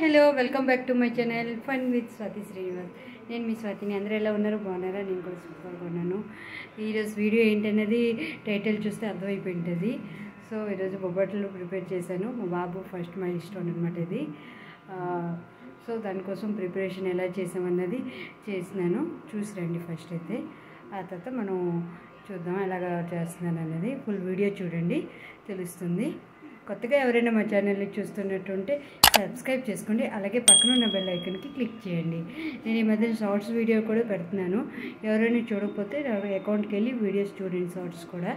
Hello welcome back to my channel fun with Swathi Srinivas నేను మీ స్వాతిని అందరూ ఎలా ఉన్నారు బాగున్నారా నేను కూడా సూపర్గా ఉన్నాను ఈరోజు వీడియో ఏంటనేది టైటిల్ చూస్తే అర్థమైపోయి ఉంటుంది సో ఈరోజు బొబ్బట్లు ప్రిపేర్ చేశాను మా బాబు ఫస్ట్ మైల్ స్టోన్ అనమాట ఇది ఆ, సో దానికోసం ప్రిపరేషన్ ఎలా చేసామన్నది చేసినాను చూసి రండి ఫస్ట్ అయితే ఆ తర్వాత మనం చూద్దాం ఎలాగ చేస్తున్నాను అనేది ఫుల్ వీడియో చూడండి తెలుస్తుంది కొత్తగా ఎవరైనా మా ఛానల్ని చూస్తున్నట్టుంటే సబ్స్క్రైబ్ చేసుకోండి అలాగే పక్కన ఉన్న బెల్ ఐకన్కి క్లిక్ చేయండి నేను ఈ మధ్య షార్ట్స్ వీడియో కూడా పెడుతున్నాను ఎవరైనా చూడకపోతే నా అకౌంట్కి వెళ్ళి వీడియోస్ చూడండి షార్ట్స్ కూడా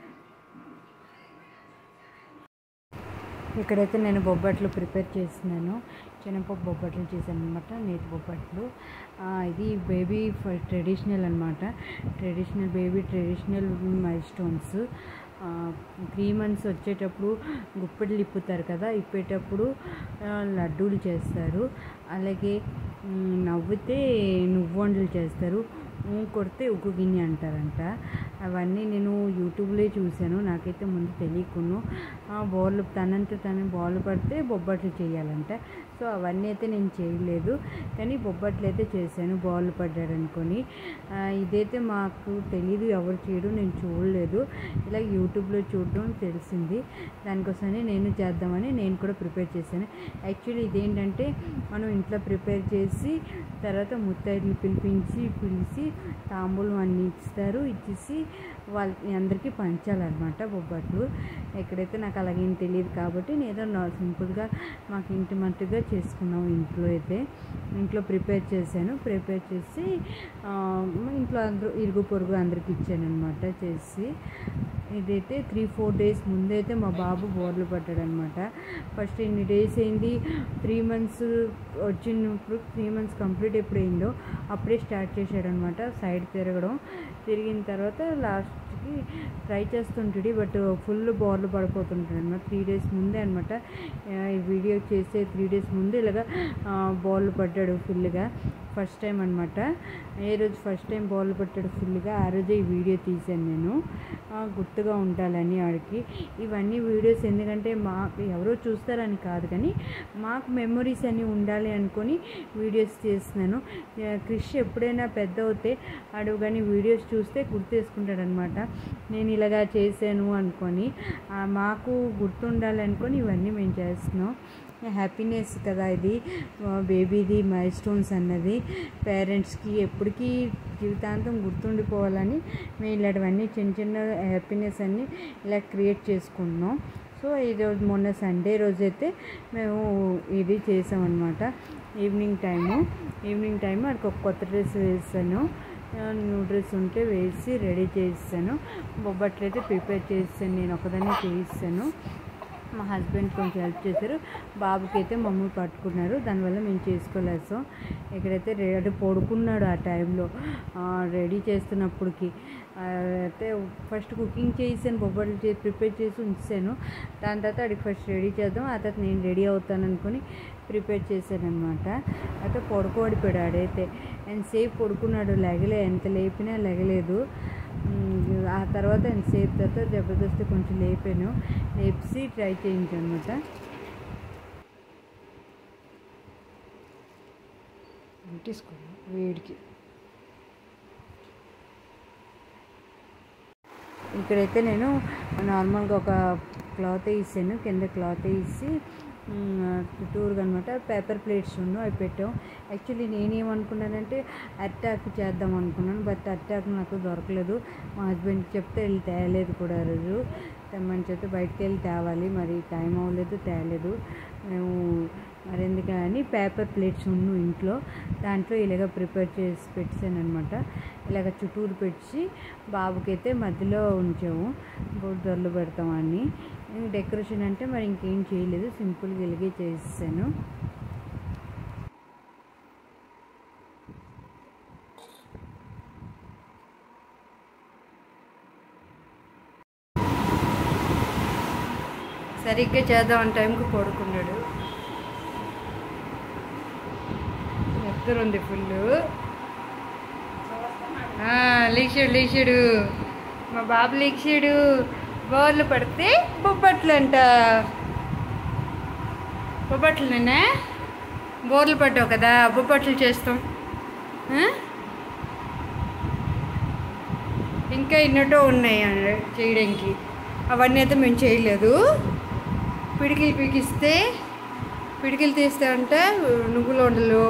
ఇక్కడైతే నేను బొబ్బట్లు ప్రిపేర్ చేస్తున్నాను శనగపప్పు బొబ్బట్లు చేశాను అనమాట నేతి బొబ్బట్లు ఆ, ఇది బేబీ ట్రెడిషనల్ అనమాట traditional baby traditional milestones three months వచ్చేటప్పుడు గుప్పెట్లు ఇప్పుతారు కదా ఇప్పేటప్పుడు ఆ, లడ్డూలు చేస్తారు అలాగే మ్, నవ్వితే నువ్వొండలు చేస్తారు ఊ కొడితే ఉక్కు గిన్నె అంటారంట అవన్నీ నేను యూట్యూబ్లో చూశాను నాకైతే ముందు తెలియకును బోర్లు తనంత తను బాల్ పడితే బొబ్బట్లు చేయాలంట సో అవన్నీ అయితే నేను చేయలేదు కానీ బొబ్బట్లు అయితే చేశాను బాల్ పడ్డాడు అనుకొని ఆ, ఇదైతే మాకు తెలీదు ఎవరు చేయడం నేను చూడలేదు ఇలా యూట్యూబ్లో చూడడం తెలిసింది దానికోసమని నేను చేద్దామని నేను కూడా ప్రిపేర్ చేశాను యాక్చువల్లీ ఇదేంటంటే మనం ఇంట్లో ప్రిపేర్ చేసి తర్వాత ముత్తైదులు పిలిపించి పిలిచి తాంబూలం అన్ని ఇస్తారు ఇచ్చేసి వాళ్ళ అందరికీ పంచాలన్నమాట బొబ్బట్లు ఎక్కడైతే నాకు అలాగేం తెలియదు కాబట్టి నేను నా సింపుల్గా మాకు ఇంటి మట్టుగా చేసుకున్నాం ఇంట్లో అయితే ఇంట్లో ప్రిపేర్ చేశాను ప్రిపేర్ చేసి ఆ, ఇంట్లో అందరూ ఇరుగు పొరుగు అందరికి ఇచ్చాను అనమాట చేసి ఇదైతే త్రీ ఫోర్ డేస్ ముందైతే మా బాబు బోర్లు పడ్డాడు అనమాట ఫస్ట్ ఇన్ని డేస్ అయింది త్రీ మంత్స్ వచ్చినప్పుడు త్రీ మంత్స్ కంప్లీట్ ఎప్పుడు అయిందో అప్పుడే స్టార్ట్ చేశాడు అనమాట సైడ్ తిరగడం తిరిగిన తర్వాత లాస్ట్కి ట్రై చేస్తుంటాడు బట్ ఫుల్ బోర్లు పడిపోతుంటాడు అనమాట త్రీ డేస్ ముందే అనమాట ఈ వీడియో చేసే త్రీ డేస్ ముందు ఇలాగా బాల్ పడ్డాడు ఫుల్గా ఫస్ట్ టైం అనమాట ఏ రోజు ఫస్ట్ టైం బాల్ పట్టాడు ఫుల్గా ఆ రోజే ఈ వీడియో తీశాను నేను ఆ, గుర్తుగా ఉండాలని ఆడికి ఇవన్నీ వీడియోస్ ఎందుకంటే మాకు ఎవరో చూస్తారని కాదు కానీ మాకు మెమొరీస్ అన్నీ ఉండాలి అనుకొని వీడియోస్ చేస్తున్నాను ఆ, క్రిష్ ఎప్పుడైనా పెద్ద అవుతే ఆడు కానీ వీడియోస్ చూస్తే గుర్తేసుకుంటాడు అనమాట నేను ఇలాగా చేశాను అనుకొని ఆ, మాకు గుర్తుండాలి అనుకొని ఇవన్నీ మేము చేస్తున్నాం హ్యాపీనెస్ కదా ఇది బేబీది మైల్ స్టోన్స్ అన్నది పేరెంట్స్కి ఎప్పటికీ జీవితాంతం గుర్తుండిపోవాలని మేము ఇలాంటివన్నీ చిన్న చిన్న హ్యాపీనెస్ అన్నీ ఇలా క్రియేట్ చేసుకుంటున్నాం సో ఈరోజు మొన్న సండే రోజైతే మేము ఇది చేసామన్నమాట ఈవినింగ్ టైము ఈవినింగ్ టైము అక్కడికి ఒక కొత్త డ్రెస్ వేసాను న్యూ డ్రెస్ ఉంటే వేసి రెడీ చేస్తాను బొబ్బట్లు అయితే ప్రిపేర్ చేస్తాను నేను ఒకదాన్ని చేయిస్తాను మా హస్బెండ్ కొంచెం హెల్ప్ చేశారు బాబుకి అయితే మమ్మీ పట్టుకున్నారు దానివల్ల మేము చేసుకోలేదు సో ఇక్కడైతే రెడీ పడుకున్నాడు ఆ టైంలో రెడీ చేస్తున్నప్పటికి ఆ, అయితే ఫస్ట్ కుకింగ్ చేసాను బొబ్బట్లు చేసి ప్రిపేర్ చేసి ఉంచాను దాని తర్వాత అడిగి ఫస్ట్ రెడీ చేద్దాం ఆ తర్వాత నేను రెడీ అవుతాను అనుకుని ప్రిపేర్ చేశాను అనమాట అయితే పడుకోడిపోయాడు ఆడైతే ఎంతసేపు పడుకున్నాడు లెగలే ఎంత లేపినా లెగలేదు ఉమ్, ఆ తర్వాత ఎంతసేపు తర్వాత జబర్దస్త్ కొంచెం లేపాను లేపి ట్రై చేయించాను అనమాట తీసుకోండి వేడికి ఇక్కడైతే నేను నార్మల్గా ఒక క్లాత్ వేసాను కింద క్లాత్ వేసి చుట్టూరుగా అనమాట పేపర్ ప్లేట్స్ ఉండు అవి పెట్టాం యాక్చువల్లీ నేనేమనుకున్నానంటే అట్టాక్ చేద్దాం అనుకున్నాను బట్ అట్టాక్ నాకు దొరకలేదు మా హస్బెండ్కి చెప్తే వెళ్ళి తేలేదు కూడా ఆ రోజు తెమ్మని చెప్తే బయటకు వెళ్ళి తేవాలి మరి టైం అవ్వలేదు తేలేదు మేము మరి ఎందుకని పేపర్ ప్లేట్స్ ఉన్ను ఇంట్లో దాంట్లో ఇలాగ ప్రిపేర్ చేసి పెట్టాను అనమాట ఇలాగ చుట్టూరు పెట్టి బాబుకైతే మధ్యలో ఉంచాము దొరలు పెడతామని డెకరేషన్ అంటే మరి ఇంకేం చేయలేదు సింపుల్గా ఇలాగే చేసేసాను సరిగ్గా చేద్దాం టైంకి పడుకున్నాడు ఎక్కడుంది ఫుల్ లేచాడు లేచాడు మా బాబు లేచాడు బోర్లు పడితే బొబ్బట్లు అంట బొబ్బట్లునేనా బోర్లు పట్టావు కదా బొబ్బట్లు చేస్తాం ఆ? ఇంకా ఎన్నటో ఉన్నాయి అన్న- చేయడానికి అవన్నీ అయితే మేము చేయలేదు పిడికిలు పీకిస్తే పిడికిలు తీస్తే అంటే నువ్వుల వండలు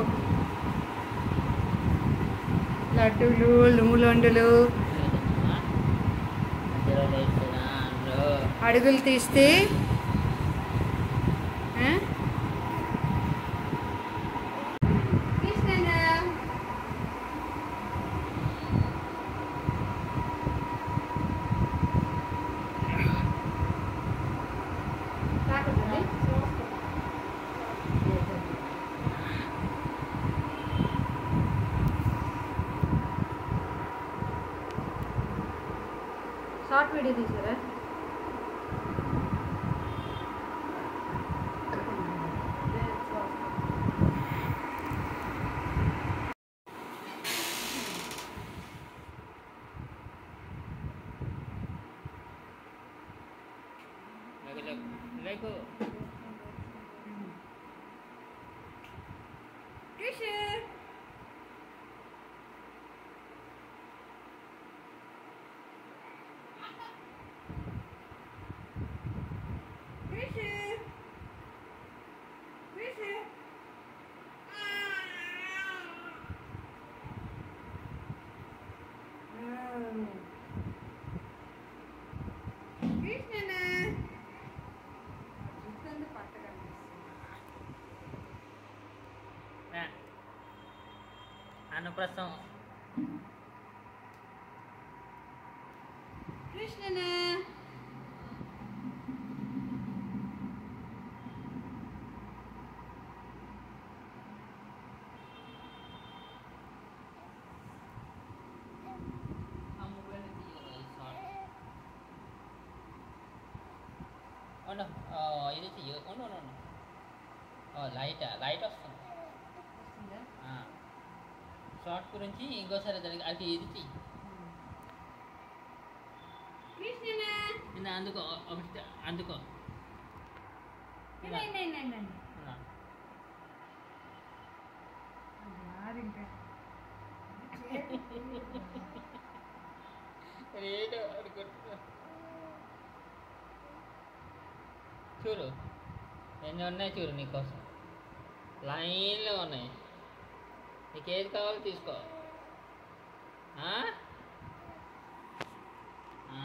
లడ్డూలు నువ్వుల వండలు మధ్యలో లేస్తున్నా అందులో అడుగులు తీస్తే ఆ? తీస్తానా? తాకుతుంది? షార్ట్ వీడియో తీసారా లేకు లేకు లేకు Küche. Küche. Küche. కృష్ణనా చూస్తుంది పట్ట కనిపిస్తుంది రా. అన్నప్రసం కృష్ణనా ఉండు ఆ, ఇది చెయ్యి ఉండు ఉండు ఉండు ఓ, లైట్ లైట్ వస్తుంది ఆ. షార్ట్ గురించి ఇంకోసారి జరిగి అది ఇది చెయ్యి కృష్ణనా నిన్న అందుకో ఒకటి అందుకో నై నై నై నై ఉన్నా. యార్ ఇంకా ఏదో అది గుర్తు. చూడు ఎన్ని ఉన్నాయి చూడు నీకోసం లైన్లో ఉన్నాయి నీకు ఏది కావాలో తీసుకో ఆ? ఆ.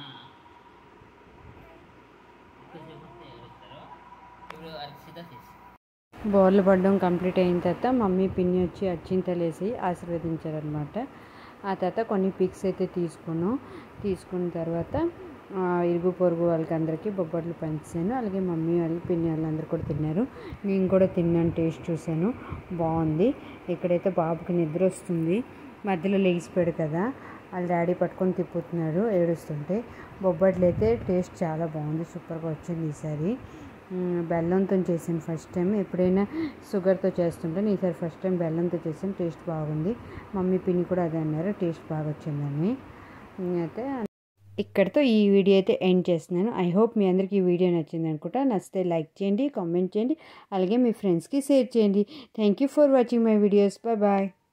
కొంచెం వస్తే ఎవరు ఇస్తారు? ఇప్పుడు అది సీదా తీసి బోర్లు పడడం కంప్లీట్ అయిన తర్వాత మమ్మీ పిన్ని వచ్చి అచ్చింతలేసి ఆశీర్వదించారనమాట ఆ తర్వాత కొన్ని పిక్స్ అయితే తీసుకున్నాం తీసుకున్న తర్వాత ఆ, ఇరుగు పొరుగు వాళ్ళకి అందరికీ బొబ్బట్లు పంచాను అలాగే మమ్మీ వాళ్ళు పిన్ని వాళ్ళు అందరు కూడా తిన్నారు నేను కూడా తిన్నాను టేస్ట్ చూశాను బాగుంది ఇక్కడైతే బాబుకి నిద్ర వస్తుంది మధ్యలో లేచిపోయాడు కదా వాళ్ళ డాడీ పట్టుకొని తిప్పుతున్నాడు ఏడుస్తుంటే బొబ్బట్లు అయితే టేస్ట్ చాలా బాగుంది సూపర్గా వచ్చింది ఈసారి మ్మ్, బెల్లంతో చేసాను ఫస్ట్ టైం ఎప్పుడైనా షుగర్తో చేస్తుంటాను ఈసారి ఫస్ట్ టైం బెల్లంతో చేసాను టేస్ట్ బాగుంది మమ్మీ పిన్ని కూడా అదే అన్నారు టేస్ట్ బాగా వచ్చిందని మ్మ్, అయితే ఇక్కడితో ఈ వీడియో అయితే ఎండ్ చేస్తున్నాను ఐ హోప్ మీ అందరికీ ఈ వీడియో నచ్చింది అనుకుంటా నచ్చితే లైక్ చేయండి కామెంట్ చేయండి అలాగే మీ ఫ్రెండ్స్కి షేర్ చేయండి thank you for watching my videos bye bye